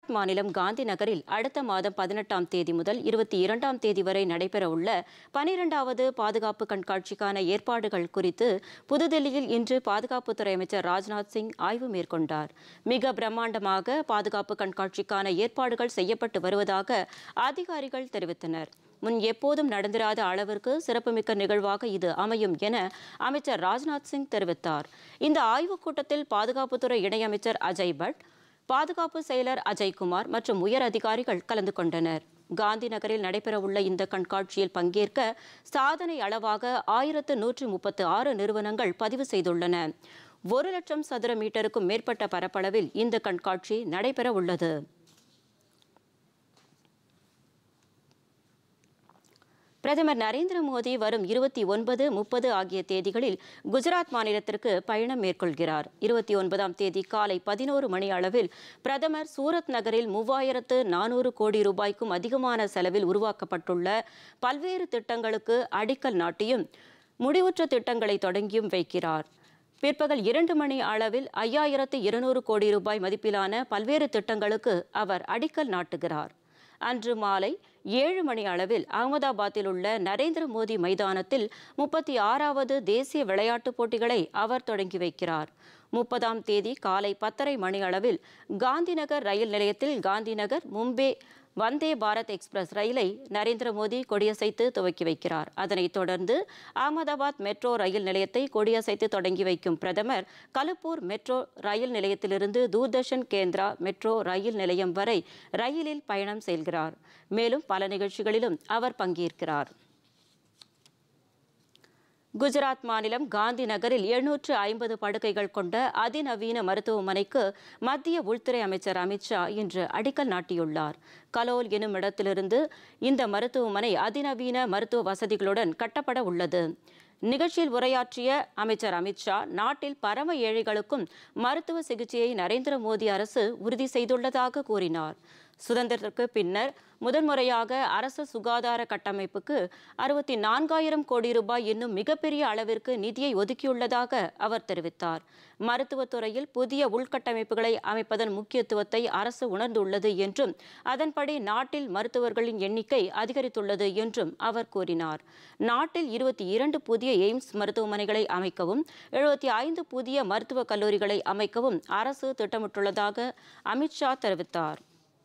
குஜராத் மாநிலம் காந்தி நகரில் அடுத்த மாதம் பதினெட்டாம் தேதி முதல் இருபத்தி இரண்டாம் தேதி வரை நடைபெறவுள்ள பனிரெண்டாவது பாதுகாப்பு கண்காட்சிக்கான ஏற்பாடுகள் குறித்து புதுதில்லியில் இன்று பாதுகாப்புத்துறை அமைச்சர் ராஜ்நாத் சிங் ஆய்வு மேற்கொண்டார் மிக பிரம்மாண்டமாக பாதுகாப்பு கண்காட்சிக்கான ஏற்பாடுகள் செய்யப்பட்டு வருவதாக அதிகாரிகள் தெரிவித்தனர் முன் எப்போதும் நடந்திராத அளவிற்கு சிறப்புமிக்க நிகழ்வாக இது அமையும் என அமைச்சர் ராஜ்நாத் சிங் தெரிவித்தார் இந்த ஆய்வுக் கூட்டத்தில் பாதுகாப்புத்துறை இணையமைச்சர் அஜய் பட் பாதுகாப்பு செயலர் அஜய்குமார் மற்றும் உயர் அதிகாரிகள் கலந்து கொண்டனர் காந்தி நகரில் நடைபெறவுள்ள இந்த கண்காட்சியில் பங்கேற்க சாதனை அளவாக ஆயிரத்து நூற்றி முப்பத்து ஆறு நிறுவனங்கள் பதிவு செய்துள்ளன ஒரு லட்சம் சதுர மீட்டருக்கும் மேற்பட்ட பரப்பளவில் இந்த கண்காட்சி நடைபெற உள்ளது பிரதமர் நரேந்திர மோடி வரும் இருபத்தி ஒன்பது முப்பது ஆகிய தேதிகளில் குஜராத் மாநிலத்திற்கு பயணம் மேற்கொள்கிறார் இருபத்தி ஒன்பதாம் தேதி காலை பதினோரு மணி அளவில் பிரதமர் சூரத் நகரில் மூவாயிரத்து நானூறு கோடி ரூபாய்க்கும் அதிகமான செலவில் உருவாக்கப்பட்டுள்ள பல்வேறு திட்டங்களுக்கு அடிக்கல் நாட்டியும் முடிவுற்ற திட்டங்களை தொடங்கியும் வைக்கிறார் பிற்பகல் இரண்டு மணி அளவில் ஐயாயிரத்து இருநூறு கோடி ரூபாய் மதிப்பிலான பல்வேறு திட்டங்களுக்கு அவர் அடிக்கல் நாட்டுகிறார் அன்று மாலை ஏழு மணி அளவில் அகமதாபாத்தில் உள்ள நரேந்திர மோடி மைதானத்தில் முப்பத்தி ஆறாவது தேசிய விளையாட்டுப் போட்டிகளை அவர் தொடங்கி வைக்கிறார் முப்பதாம் தேதி காலை பத்தரை மணி அளவில் காந்திநகர் ரயில் நிலையத்தில் காந்திநகர் மும்பே வந்தே பாரத் எக்ஸ்பிரஸ் ரயிலை நரேந்திர மோடி கொடியசைத்து துவக்கி வைக்கிறார் அதனைத் தொடர்ந்து அகமதாபாத் மெட்ரோ ரயில் நிலையத்தை கொடியசைத்து தொடங்கி வைக்கும் பிரதமர் கலுப்பூர் மெட்ரோ ரயில் நிலையத்திலிருந்து தூர்தர்ஷன் கேந்திரா மெட்ரோ ரயில் நிலையம் வரை ரயிலில் பயணம் செய்கிறார் மேலும் பல நிகழ்ச்சிகளிலும் அவர் பங்கேற்கிறார் குஜராத் மாநிலம் காந்தி நகரில் எழுநூற்று ஐம்பது படுக்கைகள் கொண்ட அதிநவீன மருத்துவமனைக்கு மத்திய உள்துறை அமைச்சர் அமித்ஷா இன்று அடிக்கல் நாட்டியுள்ளார் கலோல் எனும் இடத்திலிருந்து இந்த மருத்துவமனை அதிநவீன மருத்துவ வசதிகளுடன் கட்டப்பட உள்ளது நிகழ்ச்சியில் உரையாற்றிய அமைச்சர் அமித்ஷா நாட்டில் பரம ஏழைகளுக்கும் மருத்துவ சிகிச்சையை நரேந்திர மோடி அரசு உறுதி செய்துள்ளதாக கூறினார் சுதந்திரத்திற்கு பின்னர் முதன்முறையாக அரசு சுகாதார கட்டமைப்புக்கு அறுபத்தி நான்காயிரம் கோடி ரூபாய் என்னும் மிகப்பெரிய அளவிற்கு நிதியை ஒதுக்கியுள்ளதாக அவர் தெரிவித்தார் மருத்துவத்துறையில் புதிய உள்கட்டமைப்புகளை அமைப்பதன் முக்கியத்துவத்தை அரசு உணர்ந்துள்ளது என்றும் அதன்படி நாட்டில் மருத்துவர்களின் எண்ணிக்கை அதிகரித்துள்ளது என்றும் அவர் கூறினார் நாட்டில் இருபத்தி இரண்டு புதிய எய்ம்ஸ் மருத்துவமனைகளை அமைக்கவும் எழுபத்தி ஐந்து புதிய மருத்துவக் கல்லூரிகளை அமைக்கவும் அரசு திட்டமிட்டுள்ளதாக அமித்ஷா தெரிவித்தார்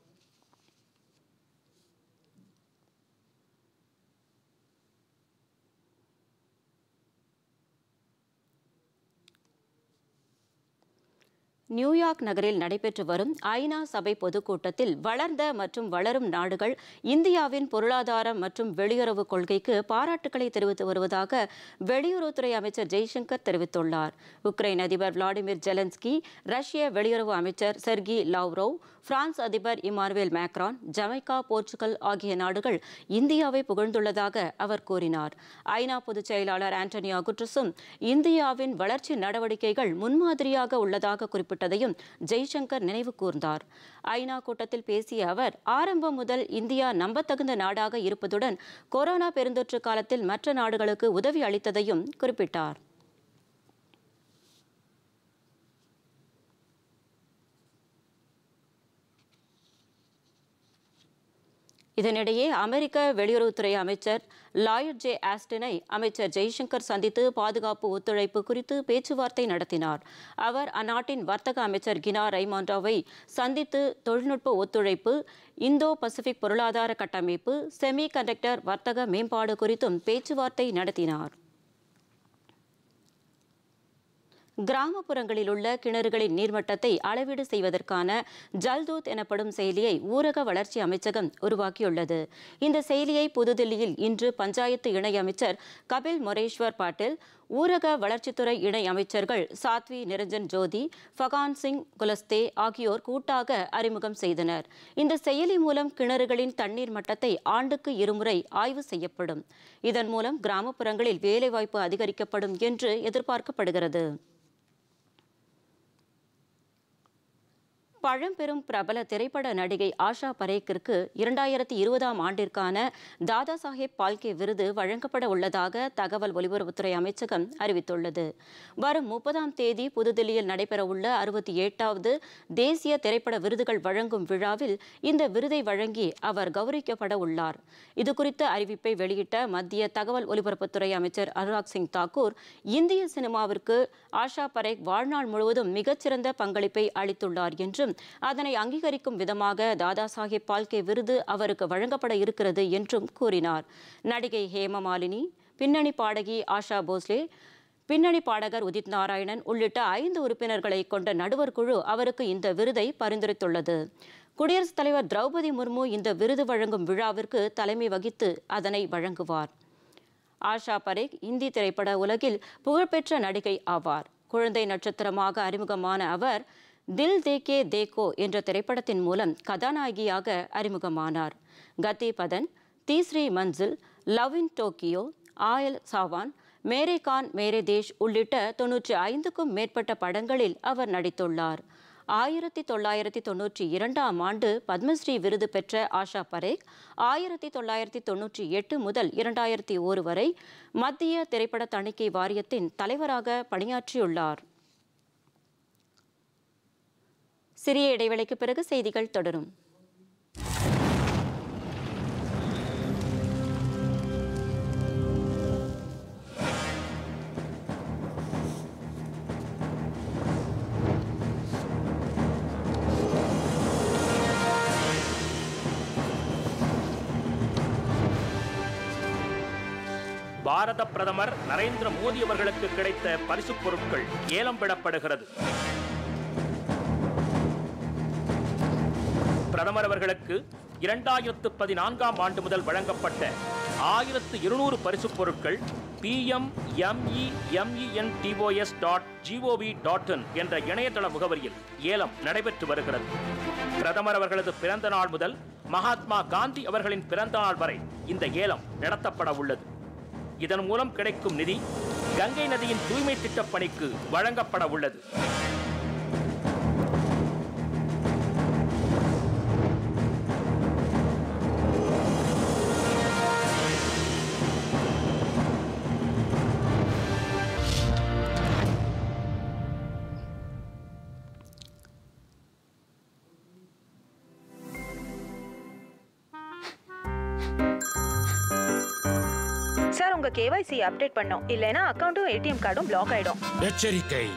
நியூயார்க் நகரில் நடைபெற்று வரும் ஐநா சபை பொதுக்கூட்டத்தில் வளர்ந்த மற்றும் வளரும் நாடுகள் இந்தியாவின் பொருளாதார மற்றும் வெளியுறவு கொள்கைக்கு பாராட்டுக்களை தெரிவித்து வருவதாக வெளியுறவுத்துறை அமைச்சர் ஜெய்சங்கர் தெரிவித்துள்ளார் உக்ரைன் அதிபர் விளாடிமிர் ஜெலன்ஸ்கி ரஷ்ய வெளியுறவு அமைச்சர் செர்கி லாவ்ரோவ் பிரான்ஸ் அதிபர் இமானுவேல் மேக்ரான் ஜமைக்கா போர்ச்சுகல் ஆகிய நாடுகள் இந்தியாவை புகழ்ந்துள்ளதாக அவர் கூறினார் ஐநா பொதுச் செயலாளர் ஆண்டனியா குட்ரஸும் இந்தியாவின் வளர்ச்சி நடவடிக்கைகள் முன்மாதிரியாக உள்ளதாக குறிப்பிட்டதையும் ஜெய்சங்கர் நினைவு கூர்ந்தார் ஐநா கூட்டத்தில் பேசிய அவர் ஆரம்பம் முதல் இந்தியா நம்பத்தகுந்த நாடாக இருப்பதுடன் கொரோனா பெருந்தொற்று காலத்தில் மற்ற நாடுகளுக்கு உதவி அளித்ததையும் குறிப்பிட்டார் இதனிடையே அமெரிக்க வெளியுறவுத்துறை அமைச்சர் லாயட் ஜே ஆஸ்டினை அமைச்சர் ஜெய்சங்கர் சந்தித்து பாதுகாப்பு ஒத்துழைப்பு குறித்து பேச்சுவார்த்தை நடத்தினார் அவர் அந்நாட்டின் வர்த்தக அமைச்சர் கினா ரைமாண்டாவை சந்தித்து தொழில்நுட்ப ஒத்துழைப்பு இந்தோ பசிபிக் பொருளாதார கட்டமைப்பு செமி கண்டக்டர் வர்த்தக மேம்பாடு குறித்தும் பேச்சுவார்த்தை நடத்தினார் கிராமப்புறங்களில் உள்ள கிணறுகளின் நீர்மட்டத்தை அளவீடு செய்வதற்கான ஜல்தூத் எனப்படும் செயலியை ஊரக வளர்ச்சி அமைச்சகம் உருவாக்கியுள்ளது இந்த செயலியை புதுதில்லியில் இன்று பஞ்சாயத்து இணை அமைச்சர் கபில் மொரேஸ்வர் பாட்டில் ஊரக வளர்ச்சித்துறை இணை அமைச்சர்கள் சாத்வி நிரஞ்சன் ஜோதி ஃபகான் சிங் குலஸ்தே ஆகியோர் கூட்டாக அறிமுகம் செய்தனர் இந்த செயலி மூலம் கிணறுகளின் தண்ணீர் மட்டத்தை ஆண்டுக்கு இருமுறை ஆய்வு செய்யப்படும் இதன் மூலம் கிராமப்புறங்களில் வேலைவாய்ப்பு அதிகரிக்கப்படும் என்று எதிர்பார்க்கப்படுகிறது பழம்பெரும் பிரபல திரைப்பட நடிகை ஆஷா பரேக்கிற்கு இரண்டாயிரத்தி இருபதாம் ஆண்டிற்கான தாதா சாஹேப் பால்கே விருது வழங்கப்பட உள்ளதாக தகவல் ஒலிபரப்புத்துறை அமைச்சகம் அறிவித்துள்ளது வரும் முப்பதாம் தேதி புதுதில்லியில் நடைபெறவுள்ள அறுபத்தி எட்டாவது தேசிய திரைப்பட விருதுகள் வழங்கும் விழாவில் இந்த விருதை வழங்கி அவர் கௌரவிக்கப்பட உள்ளார் இதுகுறித்த அறிவிப்பை வெளியிட்ட மத்திய தகவல் ஒலிபரப்புத்துறை அமைச்சர் அனுராக் சிங் தாக்கூர் இந்திய சினிமாவிற்கு ஆஷா பரேக் வாழ்நாள் முழுவதும் மிகச்சிறந்த பங்களிப்பை அளித்துள்ளார் என்றும் அதனை அங்கீகரிக்கும் விதமாக தாதா சாஹேப் பால்கே விருது அவருக்கு வழங்கப்பட இருக்கிறது என்றும் கூறினார் நடிகை ஹேமமாலினி பின்னணி பாடகி ஆஷா போஸ்லே பின்னணி பாடகர் உதித் நாராயணன் உள்ளிட்ட ஐந்து உறுப்பினர்களை கொண்ட நடுவர் குழு அவருக்கு இந்த விருதை பரிந்துரைத்துள்ளது குடியரசுத் தலைவர் திரௌபதி முர்மு இந்த விருது வழங்கும் விழாவிற்கு தலைமை வகித்து அதனை வழங்குவார் ஆஷா பரேக் இந்தி திரைப்பட உலகில் புகழ்பெற்ற நடிகை ஆவார் குழந்தை நட்சத்திரமாக அறிமுகமான அவர் தில் தேக்கே தேக்கோ என்ற திரைப்படத்தின் மூலம் கதாநாயகியாக அறிமுகமானார் கத்தி பதன் தீஸ்ரீ மன்சில் லவ் இன் டோக்கியோ ஆயல் சாவான் மேரே கான் மேரே தேஷ் உள்ளிட்ட தொன்னூற்றி ஐந்துக்கும் மேற்பட்ட படங்களில் அவர் நடித்துள்ளார் ஆயிரத்தி தொள்ளாயிரத்தி தொன்னூற்றி இரண்டாம் ஆண்டு பத்மஸ்ரீ விருது பெற்ற ஆஷா பரேக் ஆயிரத்தி தொள்ளாயிரத்தி தொன்னூற்றி எட்டு முதல் இரண்டாயிரத்தி ஓரு வரை மத்திய திரைப்பட தணிக்கை வாரியத்தின் தலைவராக பணியாற்றியுள்ளார் சிறிய இடைவேளைக்கு பிறகு செய்திகள் தொடரும் பாரத பிரதமர் நரேந்திர மோடி அவர்களுக்கு கிடைத்த பரிசுப் பொருட்கள் ஏலம் விடப்படுகிறது பிரதமர் அவர்களுக்கு இரண்டாயிரத்து பதினான்காம் ஆண்டு முதல் வழங்கப்பட்ட ஆயிரத்து இருநூறு பரிசுப் பொருட்கள் PM mementos dot gov dot in என்ற இணையதள முகவரியில் ஏலம் நடைபெற்று வருகிறது பிரதமர் அவர்களது பிறந்த நாள் முதல் மகாத்மா காந்தி அவர்களின் பிறந்த நாள் வரை இந்த ஏலம் நடத்தப்பட உள்ளது இதன் மூலம் கிடைக்கும் நிதி கங்கை நதியின் தூய்மை திட்டப் பணிக்கு வழங்கப்பட உள்ளது சார் உங்க கேவைசி அப்டேட் பண்ணோம் இல்லைன்னா அக்கவுண்ட்டும் ஏடிஎம் கார்டும் பிளாக் ஆயிடும் எச்சரிக்கை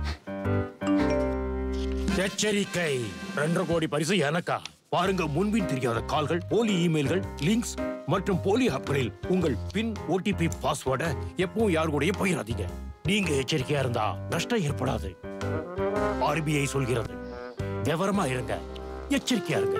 எச்சரிக்கை ரெண்டரை கோடி பரிசு எனக்கா பாருங்க முன்பின் தெரியாத கால்கள் போலி இமெயில்கள் லிங்க்ஸ் மற்றும் போலி ஆப்களில் உங்கள் பின் ஓடிபி பாஸ்வேர்டை எப்பவும் யார் கூடயும் பகிராதீங்க நீங்க எச்சரிக்கையா இருந்தா நஷ்டம் ஏற்படாது ஆர்பிஐ சொல்கிறது விவரமா இருங்க எச்சரிக்கையா இருங்க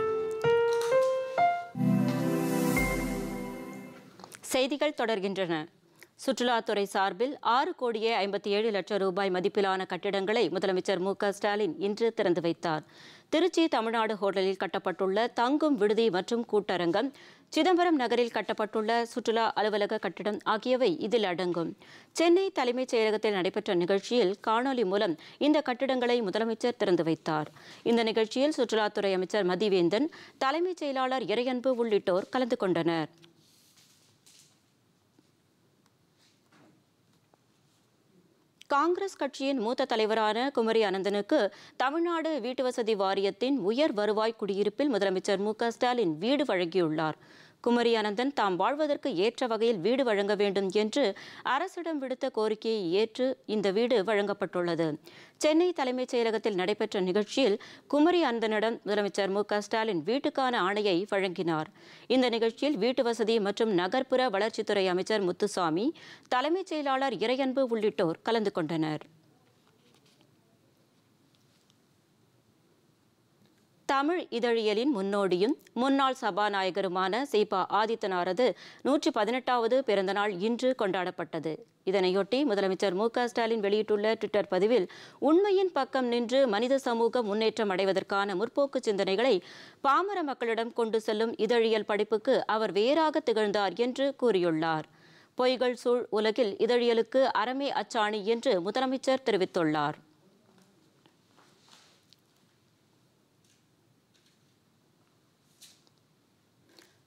செய்திகள் தொடர்கின்றன சுற்றுலாத்துறை சார்பில் ஆறு கோடியே ஐம்பத்தி ஏழு லட்சம் ரூபாய் மதிப்பிலான கட்டிடங்களை முதலமைச்சர் மு க ஸ்டாலின் இன்று திறந்து வைத்தார் திருச்சி தமிழ்நாடு ஹோட்டலில் கட்டப்பட்டுள்ள தங்கும் விடுதி மற்றும் கூட்டரங்கம் சிதம்பரம் நகரில் கட்டப்பட்டுள்ள சுற்றுலா அலுவலக கட்டிடம் ஆகியவை இதில் அடங்கும் சென்னை தலைமைச் செயலகத்தில் நடைபெற்ற நிகழ்ச்சியில் காணொலி மூலம் இந்த கட்டிடங்களை முதலமைச்சர் திறந்து வைத்தார் இந்த நிகழ்ச்சியில் சுற்றுலாத்துறை அமைச்சர் மதிவேந்தன் தலைமைச் செயலாளர் இறையன்பு உள்ளிட்டோர் கலந்து கொண்டனர் காங்கிரஸ் கட்சியின் மூத்த தலைவரான குமரி அனந்தனுக்கு தமிழ்நாடு வீட்டுவசதி வாரியத்தின் உயர் வருவாய் குடியிருப்பில் முதலமைச்சர் மு க ஸ்டாலின் வீடு வழங்கியுள்ளார் குமரி அனந்தன் தாம் வாழ்வதற்கு ஏற்ற வகையில் வீடு வழங்க வேண்டும் என்று அரசிடம் விடுத்த கோரிக்கையை ஏற்று இந்த வீடு வழங்கப்பட்டுள்ளது சென்னை தலைமைச் செயலகத்தில் நடைபெற்ற நிகழ்ச்சியில் குமரி அனந்தனிடம் முதலமைச்சர் மு க ஸ்டாலின் வீட்டுக்கான ஆணையை வழங்கினார் இந்த நிகழ்ச்சியில் வீட்டு வசதி மற்றும் நகர்ப்புற வளர்ச்சித்துறை அமைச்சர் முத்துசாமி தலைமைச் செயலாளர் இறையன்பு உள்ளிட்டோர் கலந்து கொண்டனர் தமிழ் இதழியலின் முன்னோடியும் முன்னாள் சபாநாயகருமான சீபா ஆதித்தனாரது நூற்றி பதினெட்டாவது பிறந்தநாள் இன்று கொண்டாடப்பட்டது இதனையொட்டி முதலமைச்சர் மு க ஸ்டாலின் வெளியிட்டுள்ள ட்விட்டர் பதிவில் உண்மையின் பக்கம் நின்று மனித சமூகம் முன்னேற்றம் அடைவதற்கான முற்போக்கு சிந்தனைகளை பாமர மக்களிடம் கொண்டு செல்லும் இதழியல் படிப்புக்கு அவர் வேறாக திகழ்ந்தார் என்று கூறியுள்ளார் பொய்கள் சூழ் உலகில் இதழியலுக்கு அறமே அச்சாணி என்று முதலமைச்சர் தெரிவித்துள்ளார்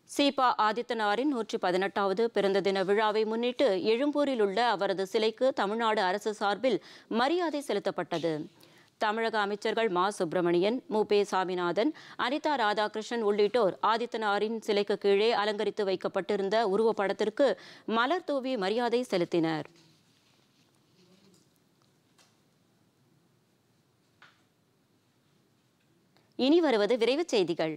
சீபா ஆதித்தனாரின் நூற்றி பதினெட்டாவது பிறந்த தின விழாவை முன்னிட்டு எழும்பூரில் உள்ள அவரது சிலைக்கு தமிழ்நாடு அரசு சார்பில் மரியாதை செலுத்தப்பட்டது தமிழக அமைச்சர்கள் மா சுப்பிரமணியன் மு பே சாமிநாதன் அனிதா ராதாகிருஷ்ணன் உள்ளிட்டோர் ஆதித்தனாரின் சிலைக்கு கீழே அலங்கரித்து வைக்கப்பட்டிருந்த உருவப்படத்திற்கு மலர் தூவி மரியாதை செலுத்தினர் இனி வருவது விரைவுச் செய்திகள்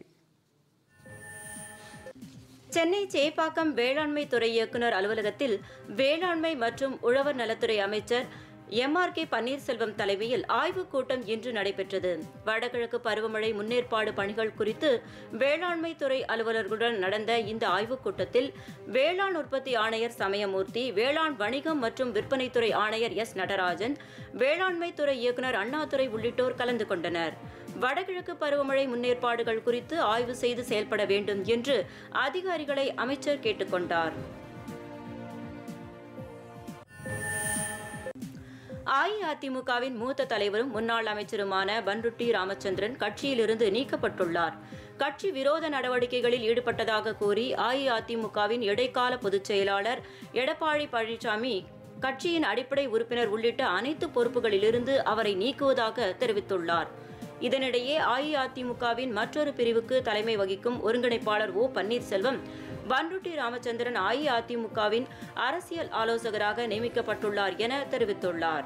சென்னை சேப்பாக்கம் வேளாண்மை துறை இயக்குனர் அலுவலகத்தில் வேளாண்மை மற்றும் உழவர் நலத்துறை அமைச்சர் எம் ஆர் கே பன்னீர்செல்வம் தலைமையில் ஆய்வுக் கூட்டம் இன்று நடைபெற்றது வடகிழக்கு பருவமழை முன்னேற்பாடு பணிகள் குறித்து வேளாண்மை துறை அலுவலர்களுடன் நடந்த இந்த ஆய்வுக் கூட்டத்தில் வேளாண் உற்பத்தி ஆணையர் சமயமூர்த்தி வேளாண் வணிகம் மற்றும் விற்பனைத்துறை ஆணையர் எஸ் நடராஜன் வேளாண்மை துறை இயக்குனர் அண்ணாதுரை உள்ளிட்டோர் கலந்து கொண்டனர் வடகிழக்கு பருவமழை முன்னேற்பாடுகள் குறித்து ஆய்வு செய்து செயல்பட வேண்டும் என்று அதிகாரிகளை அமைச்சர் கேட்டுக்கொண்டார் அஇஅதிமுகவின் மூத்த தலைவரும் முன்னாள் அமைச்சருமான பன்ருட்டி ராமச்சந்திரன் கட்சியிலிருந்து நீக்கப்பட்டுள்ளார் கட்சி விரோத நடவடிக்கைகளில் ஈடுபட்டதாக கூறி அஇஅதிமுகவின் இடைக்கால பொதுச் செயலாளர் எடப்பாடி பழனிசாமி கட்சியின் அடிப்படை உறுப்பினர் உள்ளிட்ட அனைத்து பொறுப்புகளிலிருந்து அவரை நீக்குவதாக தெரிவித்துள்ளார் இதனிடையே அஇஅதிமுகவின் மற்றொரு பிரிவுக்கு தலைமை வகிக்கும் ஒருங்கிணைப்பாளர் ஓ பன்னீர்செல்வம் பன்ருட்டி ராமச்சந்திரன் அஇஅதிமுகவின் அரசியல் ஆலோசகராக நியமிக்கப்பட்டுள்ளார் என தெரிவித்துள்ளார்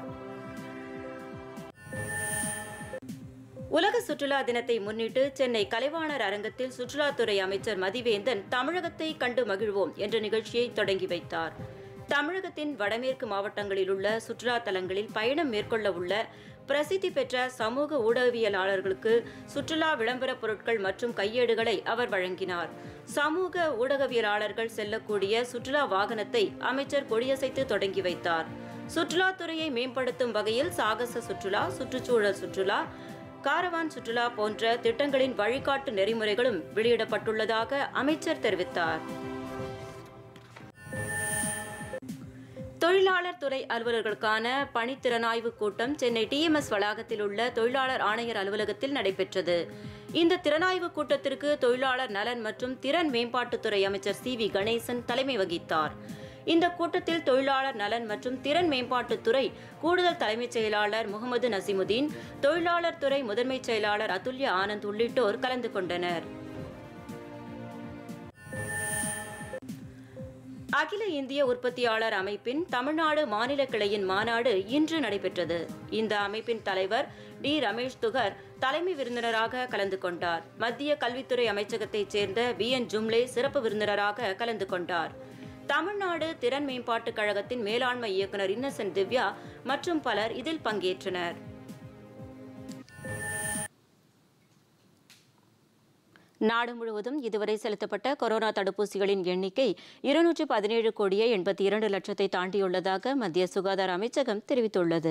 உலக சுற்றுலா தினத்தை முன்னிட்டு சென்னை கலைவாணர் அரங்கத்தில் சுற்றுலாத்துறை அமைச்சர் மதிவேந்தன் தமிழகத்தை கண்டு மகிழ்வோம் என்ற நிகழ்ச்சியை தொடங்கி வைத்தார் தமிழகத்தின் வடமேற்கு மாவட்டங்களில் உள்ள சுற்றுலா தலங்களில் பயணம் மேற்கொள்ள உள்ள பிரசித்தி பெற்ற சமூக ஊடகவியலாளர்களுக்கு சுற்றுலா விளம்பரப் பொருட்கள் மற்றும் கையேடுகளை அவர் வழங்கினார் சமூக ஊடகவியலாளர்கள் செல்லக்கூடிய சுற்றுலா வாகனத்தை அமைச்சர் கொடியசைத்து தொடங்கி வைத்தார் சுற்றுலாத்துறையை மேம்படுத்தும் வகையில் சாகச சுற்றுலா சுற்றுச்சூழல் சுற்றுலா காரவான் சுற்றுலா போன்ற திட்டங்களின் வழிகாட்டு நெறிமுறைகளும் வெளியிடப்பட்டுள்ளதாக அமைச்சர் தெரிவித்தார் தொழிலாளர் துறை அலுவலர்களுக்கான பணித்திறனாய்வு கூட்டம் சென்னை டிஎம்எஸ் வளாகத்தில் உள்ள தொழிலாளர் ஆணையர் அலுவலகத்தில் நடைபெற்றது இந்த திறனாய்வு கூட்டத்திற்கு தொழிலாளர் நலன் மற்றும் திறன் மேம்பாட்டுத்துறை அமைச்சர் சி வி கணேசன் தலைமை வகித்தார் இந்த கூட்டத்தில் தொழிலாளர் நலன் மற்றும் திறன் மேம்பாட்டுத்துறை கூடுதல் தலைமைச் செயலாளர் முகமது நசிமுதீன் தொழிலாளர் துறை முதன்மைச் செயலாளர் அதுல்யா ஆனந்த் உள்ளிட்டோர் கலந்து கொண்டனர் அகில இந்திய உற்பத்தியாளர் அமைப்பின் தமிழ்நாடு மாநில கிளையின் மாநாடு இன்று நடைபெற்றது இந்த அமைப்பின் தலைவர் டி ரமேஷ் துகர் தலைமை விருந்தினராக கலந்து கொண்டார் மத்திய கல்வித்துறை அமைச்சகத்தைச் சேர்ந்த வி என் ஜும்லே சிறப்பு விருந்தினராக கலந்து கொண்டார் தமிழ்நாடு திறன் மேம்பாட்டுக் கழகத்தின் மேலாண்மை இயக்குனர் இன்னசென்ட் திவ்யா மற்றும் பலர் இதில் பங்கேற்றனர் நாடு முழுவதும் இதுவரை செலுத்தப்பட்ட கொரோனா தடுப்பூசிகளின் எண்ணிக்கை இருநூற்றி பதினேழு கோடியே எண்பத்தி இரண்டு லட்சத்தை தாண்டியுள்ளதாக மத்திய சுகாதார அமைச்சகம் தெரிவித்துள்ளது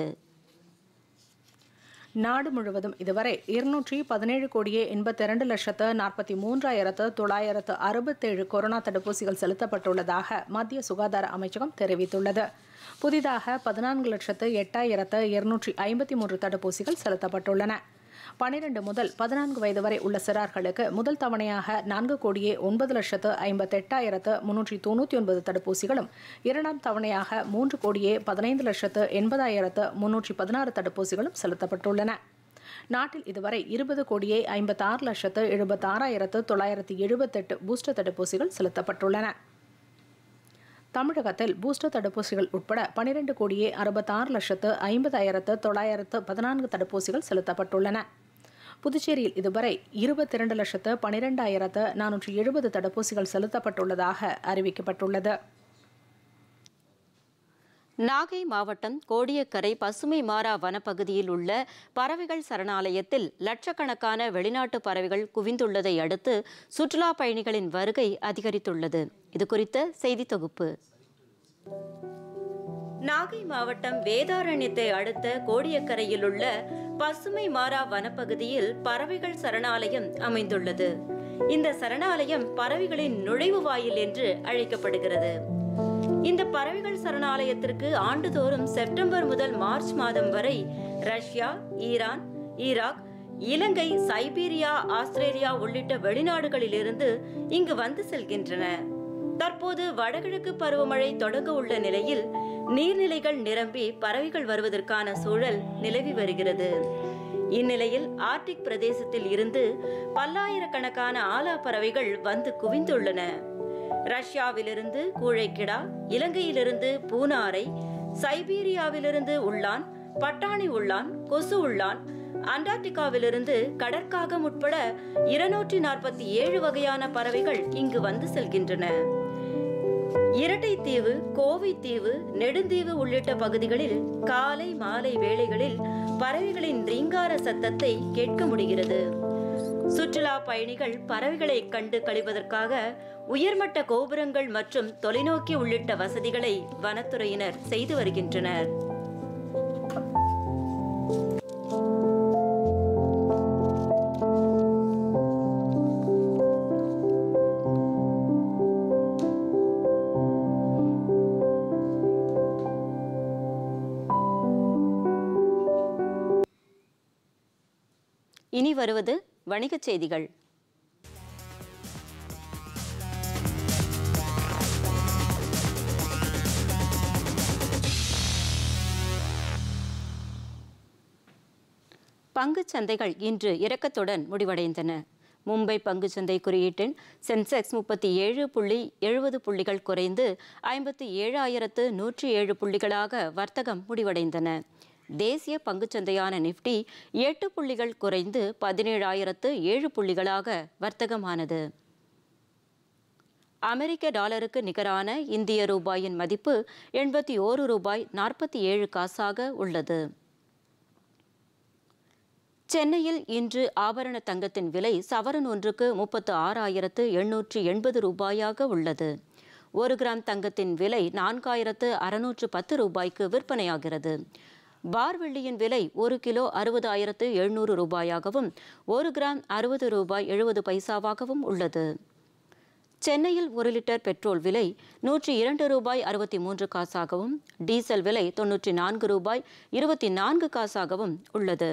நாடு முழுவதும் இதுவரை இருநூற்றி பதினேழு கோடியே எண்பத்தி இரண்டு லட்சத்து நாற்பத்தி மூன்றாயிரத்து தொள்ளாயிரத்து அறுபத்தேழு கொரோனா தடுப்பூசிகள் செலுத்தப்பட்டுள்ளதாக மத்திய சுகாதார அமைச்சகம் தெரிவித்துள்ளது புதிதாக பதினான்கு லட்சத்து எட்டாயிரத்து இருநூற்றி ஐம்பத்தி மூன்று தடுப்பூசிகள் செலுத்தப்பட்டுள்ளன பனிரெண்டு முதல் பதினான்கு வயது வரை உள்ள சிறார்களுக்கு முதல் தவணையாக நான்கு கோடியே ஒன்பது லட்சத்து ஐம்பத்தெட்டாயிரத்து முன்னூற்றி தொண்ணூற்றி ஒன்பது தடுப்பூசிகளும் இரண்டாம் தவணையாக மூன்று கோடியே பதினைந்து லட்சத்து எண்பதாயிரத்து முன்னூற்றி பதினாறு தடுப்பூசிகளும் செலுத்தப்பட்டுள்ளன நாட்டில் இதுவரை இருபது கோடியே ஐம்பத்தாறு லட்சத்து எழுபத்தாறாயிரத்து தொள்ளாயிரத்து எழுபத்தெட்டு பூஸ்டர் தடுப்பூசிகள் செலுத்தப்பட்டுள்ளன தமிழகத்தில் பூஸ்டர் தடுப்பூசிகள் உட்பட பனிரெண்டு கோடியே அறுபத்தாறு லட்சத்து ஐம்பதாயிரத்து தொள்ளாயிரத்து பதினான்கு தடுப்பூசிகள் செலுத்தப்பட்டுள்ளன புதுச்சேரியில் இதுவரை இருபத்தி இரண்டு லட்சத்து பனிரெண்டாயிரத்து நானூற்றி எழுபது தடுப்பூசிகள் செலுத்தப்பட்டுள்ளதாக அறிவிக்கப்பட்டுள்ளது நாகை மாவட்டம் கோடியக்கரை பசுமை மாறா வனப்பகுதியில் உள்ள பறவைகள் சரணாலயத்தில் லட்சக்கணக்கான வெளிநாட்டு பறவைகள் குவிந்துள்ளதை அடுத்து சுற்றுலா பயணிகளின் வருகை அதிகரித்துள்ளது இது குறித்த செய்தி தொகுப்பு நாகை மாவட்டம் வேதாரண்யத்தை அடுத்த கோடியக்கரையில் உள்ள பசுமை மாறா வனப்பகுதியில் பறவைகள் சரணாலயம் அமைந்துள்ளது இந்த சரணாலயம் பறவைகளின் நுழைவு வாயில் என்று அழைக்கப்படுகிறது இந்த பறவைகள் சரணாலயத்திற்கு ஆண்டுதோறும் செப்டம்பர் முதல் மார்ச் மாதம் வரை ரஷ்யா ஈரான் ஈராக் இலங்கை சைபீரியா ஆஸ்திரேலியா உள்ளிட்ட வெளிநாடுகளிலிருந்து இங்கு வந்து செல்கின்றன தற்போது வடகிழக்கு பருவமழை தொடங்க உள்ள நிலையில் நீர்நிலைகள் நிரம்பி பறவைகள் வருவதற்கான சூழல் நிலவி வருகிறது இந்நிலையில் ஆர்டிக் பிரதேசத்தில் இருந்து பல்லாயிரக்கணக்கான ஆலா பறவைகள் வந்து குவிந்துள்ளன ரஷ்யாவிலிருந்து கூழைக்கிடா இலங்கையிலிருந்து பூனாரை சைபீரியாவிலிருந்து உள்ளான் பட்டாணி உள்ளான் கொசு உள்ளான் அண்டார்டிகாவிலிருந்து கடற்காகம் உட்பட இருநூற்றி நாற்பத்தி ஏழு வகையான பறவைகள் இங்கு வந்து செல்கின்றன இரட்டை தீவு கோவை தீவு நெடுந்தீவு உள்ளிட்ட பகுதிகளில் காலை மாலை வேளைகளில் பறவைகளின் ரீங்கார சத்தத்தை கேட்க முடிகிறது சுற்றுலா பயணிகள் பறவைகளை கண்டு கழிப்பதற்காக உயர்மட்ட கோபுரங்கள் மற்றும் தொலைநோக்கி உள்ளிட்ட வசதிகளை வனத்துறையினர் செய்து வருகின்றனர் இனி வருவது வணிகச் செய்திகள் பங்குச் சந்தைகள் இன்று இறக்கத்துடன் முடிவடைந்தன மும்பை பங்குச் சந்தை குறியீட்டின் சென்செக்ஸ் முப்பத்தி ஏழு புள்ளி எழுபது புள்ளிகள் குறைந்து ஐம்பத்தி ஏழாயிரத்து நூற்றி ஏழு புள்ளிகளாக வர்த்தகம் முடிவடைந்தன தேசிய பங்குச்சந்தையான நிஃப்டி எட்டு புள்ளிகள் குறைந்து பதினேழாயிரத்து ஏழு புள்ளிகளாக வர்த்தகமானது அமெரிக்க டாலருக்கு நிகரான இந்திய ரூபாயின் மதிப்பு எண்பத்தி ஓரு ரூபாய் நாற்பத்தி ஏழு காசாக உள்ளது சென்னையில் இன்று ஆபரண தங்கத்தின் விலை சவரன் ஒன்றுக்கு முப்பத்து ஆறாயிரத்து எண்ணூற்றி எண்பது ரூபாயாக உள்ளது ஒரு கிராம் தங்கத்தின் விலை நான்காயிரத்து அறுநூற்று பத்து ரூபாய்க்கு விற்பனையாகிறது பார் வெள்ளியின் விலை ஒரு கிலோ அறுபதாயிரத்து எழுநூறு ரூபாயாகவும் ஒரு கிராம் அறுபது ரூபாய் எழுபது பைசாவாகவும் உள்ளது சென்னையில் ஒரு லிட்டர் பெட்ரோல் விலை நூற்றி இரண்டு ரூபாய் அறுபத்தி மூன்று காசாகவும் டீசல் விலை தொன்னூற்றி நான்கு ரூபாய் இருபத்தி நான்கு காசாகவும் உள்ளது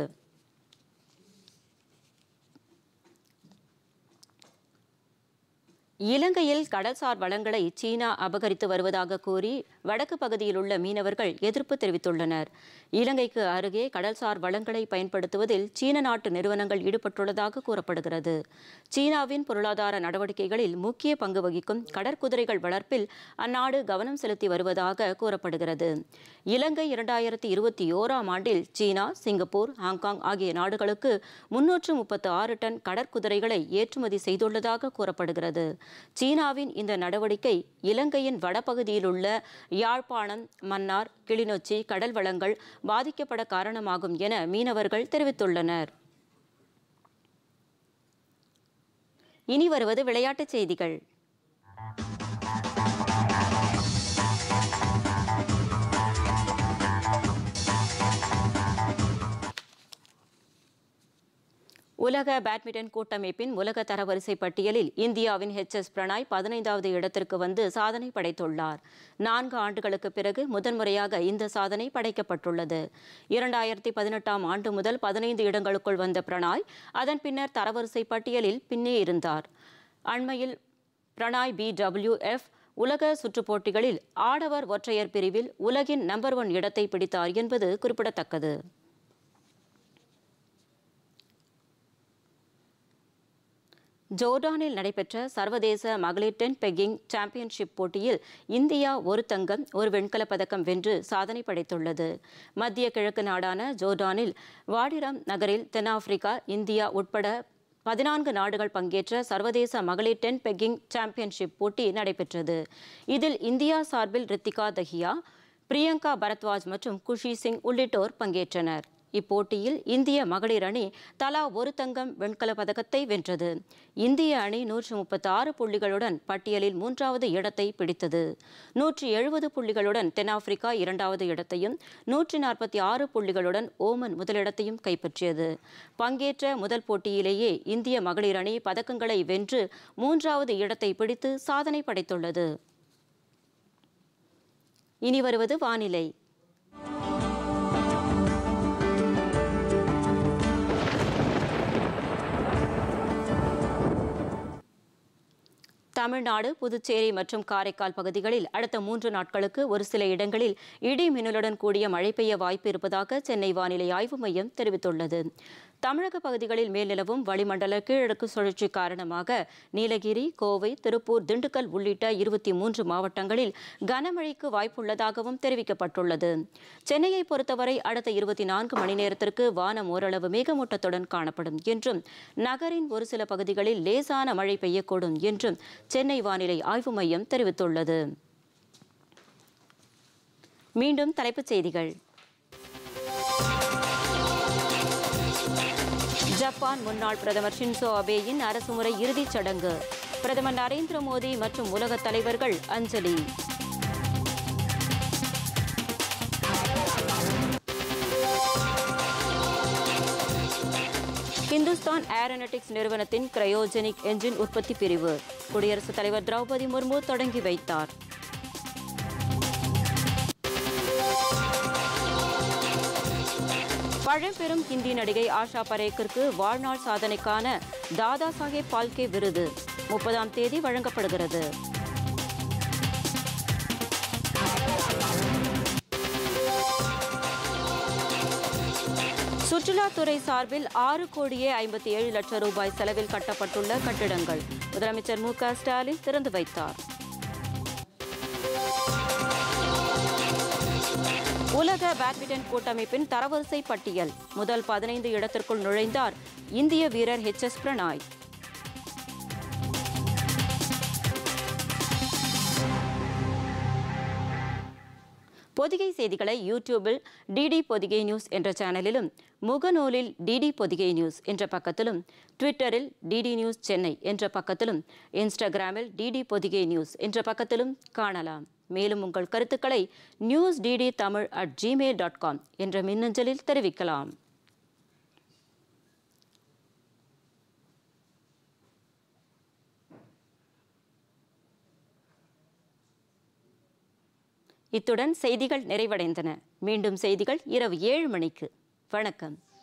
இலங்கையில் கடல்சார் வளங்களை சீனா அபகரித்து வருவதாக கூறி வடக்கு பகுதியில் உள்ள மீனவர்கள் எதிர்ப்பு தெரிவித்துள்ளனர் இலங்கைக்கு அருகே கடல்சார் வளங்களை பயன்படுத்துவதில் சீன நாட்டு நிறுவனங்கள் ஈடுபட்டுள்ளதாக கூறப்படுகிறது சீனாவின் பொருளாதார நடவடிக்கைகளில் முக்கிய பங்கு வகிக்கும் கடற்குதிரைகள் வளர்ப்பில் அந்நாடு கவனம் செலுத்தி வருவதாக கூறப்படுகிறது இலங்கை இரண்டாயிரத்தி இருபத்தி ஓராம் ஆண்டில் சீனா சிங்கப்பூர் ஹாங்காங் ஆகிய நாடுகளுக்கு முன்னூற்று முப்பத்து ஆறு டன் கடற்குதிரைகளை ஏற்றுமதி செய்துள்ளதாக கூறப்படுகிறது சீனாவின் இந்த நடவடிக்கை இலங்கையின் வடபகுதியில் உள்ள யாழ்ப்பாணம் மன்னார் கிளிநொச்சி கடல் வளங்கள் பாதிக்கப்பட காரணமாகும் என மீனவர்கள் தெரிவித்துள்ளனர் இனி வருவது விளையாட்டுச் செய்திகள் உலக பேட்மிண்டன் கூட்டமைப்பின் உலக தரவரிசை பட்டியலில் இந்தியாவின் ஹெச் எஸ் பிரணாய் பதினைந்தாவது இடத்திற்கு வந்து சாதனை படைத்துள்ளார் நான்கு ஆண்டுகளுக்கு பிறகு முதன்முறையாக இந்த சாதனை படைக்கப்பட்டுள்ளது இரண்டாயிரத்தி பதினெட்டாம் ஆண்டு முதல் பதினைந்து இடங்களுக்குள் வந்த பிரணாய் அதன் பின்னர் தரவரிசை பட்டியலில் பின்னே இருந்தார் அண்மையில் பிரணாய் பி டபிள்யூ எஃப் உலக சுற்றுப் போட்டிகளில் ஆடவர் ஒற்றையர் பிரிவில் உலகின் நம்பர் ஒன் இடத்தை பிடித்தார் என்பது குறிப்பிடத்தக்கது ஜோர்டானில் நடைபெற்ற சர்வதேச மகளிர் டென் பெக்கிங் சாம்பியன்ஷிப் போட்டியில் இந்தியா ஒரு தங்கம் ஒரு வெண்கலப் பதக்கம் வென்று சாதனை படைத்துள்ளது மத்திய கிழக்கு நாடான ஜோர்டானில் வாடிரம் நகரில் தென்னாப்பிரிக்கா இந்தியா உட்பட பதினான்கு நாடுகள் பங்கேற்ற சர்வதேச மகளிர் டென் பெக்கிங் சாம்பியன்ஷிப் போட்டி நடைபெற்றது இதில் இந்தியா சார்பில் ரித்திகா தஹியா பிரியங்கா பரத்வாஜ் மற்றும் குஷி சிங் உள்ளிட்டோர் பங்கேற்றனர் இப்போட்டியில் இந்திய மகளிர் அணி தலா ஒரு தங்கம் வெண்கலப் பதக்கத்தை வென்றது இந்திய அணி நூற்று முப்பத்தி ஆறு புள்ளிகளுடன் பட்டியலில் மூன்றாவது இடத்தை பிடித்தது நூற்றி எழுபது புள்ளிகளுடன் தென்னாப்பிரிக்கா இரண்டாவது இடத்தையும் நூற்றி நாற்பத்தி ஆறு புள்ளிகளுடன் ஓமன் முதலிடத்தையும் கைப்பற்றியது பங்கேற்ற முதல் போட்டியிலேயே இந்திய மகளிர் அணி பதக்கங்களை வென்று மூன்றாவது இடத்தை பிடித்து சாதனை படைத்துள்ளது இனி வருவது வானிலை தமிழ்நாடு புதுச்சேரி மற்றும் காரைக்கால் பகுதிகளில் அடுத்த மூன்று நாட்களுக்கு ஒரு சில இடங்களில் இடி மின்னலுடன் கூடிய மழை பெய்ய வாய்ப்பு இருப்பதாக சென்னை வானிலை ஆய்வு மையம் தெரிவித்துள்ளது தமிழக பகுதிகளில் மேல் நிலவும் வளிமண்டல கீழடுக்கு சுழற்சி காரணமாக நீலகிரி கோவை திருப்பூர் திண்டுக்கல் உள்ளிட்ட இருபத்தி மூன்று மாவட்டங்களில் கனமழைக்கு வாய்ப்புள்ளதாகவும் தெரிவிக்கப்பட்டுள்ளது சென்னையை பொறுத்தவரை அடுத்த இருபத்தி நான்கு மணி நேரத்திற்கு வானம் ஓரளவு மேகமூட்டத்துடன் காணப்படும் என்றும் நகரின் ஒரு சில பகுதிகளில் லேசான மழை பெய்யக்கூடும் என்றும் சென்னை வானிலை ஆய்வு மையம் தெரிவித்துள்ளது மீண்டும் தலைப்புச் செய்திகள் ஜப்பான் முன்னாள் பிரதமர் ஷின்சோ அபேயின் அரசுமுறை இறுதிச் சடங்கு பிரதமர் நரேந்திர மோடி மற்றும் உலகத் தலைவர்கள் அஞ்சலி இந்துஸ்தான் ஏரோநாட்டிக்ஸ் நிறுவனத்தின் கிரையோஜெனிக் என்ஜின் உற்பத்தி பிரிவு குடியரசுத் தலைவர் திரௌபதி முர்மு தொடங்கி வைத்தார் பழம்பெரும் ஹிந்தி நடிகை ஆஷா பரேக்கிற்கு வாழ்நாள் சாதனைக்கான தாதா சாஹேப் பால்கே விருது முப்பதாம் தேதி வழங்கப்படுகிறது சுற்றுலாத்துறை சார்பில் ஆறு கோடியே ஐம்பத்தி ஏழு லட்சம் ரூபாய் செலவில் கட்டப்பட்டுள்ள கட்டிடங்கள் முதலமைச்சர் மு க ஸ்டாலின் திறந்து வைத்தார் உலக பேட்மிண்டன் கூட்டமைப்பின் தரவரிசை பட்டியல் முதல் பதினைந்து இடத்திற்குள் நுழைந்தார் இந்திய வீரர் ஹெச் எஸ் பிரணாய் பொதிகை செய்திகளை யூடியூபில் டிடி பொதிகை நியூஸ் என்ற சேனலிலும் முகநூலில் டிடி பொதிகை நியூஸ் என்ற பக்கத்திலும் ட்விட்டரில் டிடி நியூஸ் சென்னை என்ற பக்கத்திலும் இன்ஸ்டாகிராமில் டிடி பொதிகை நியூஸ் என்ற பக்கத்திலும் காணலாம் மேலும் உங்கள் கருத்துக்களை news DD Tamil at gmail dot com என்ற மின்னஞ்சலில் தெரிவிக்கலாம் இத்துடன் செய்திகள் நிறைவடைந்தன மீண்டும் செய்திகள் இரவு ஏழு மணிக்கு வணக்கம்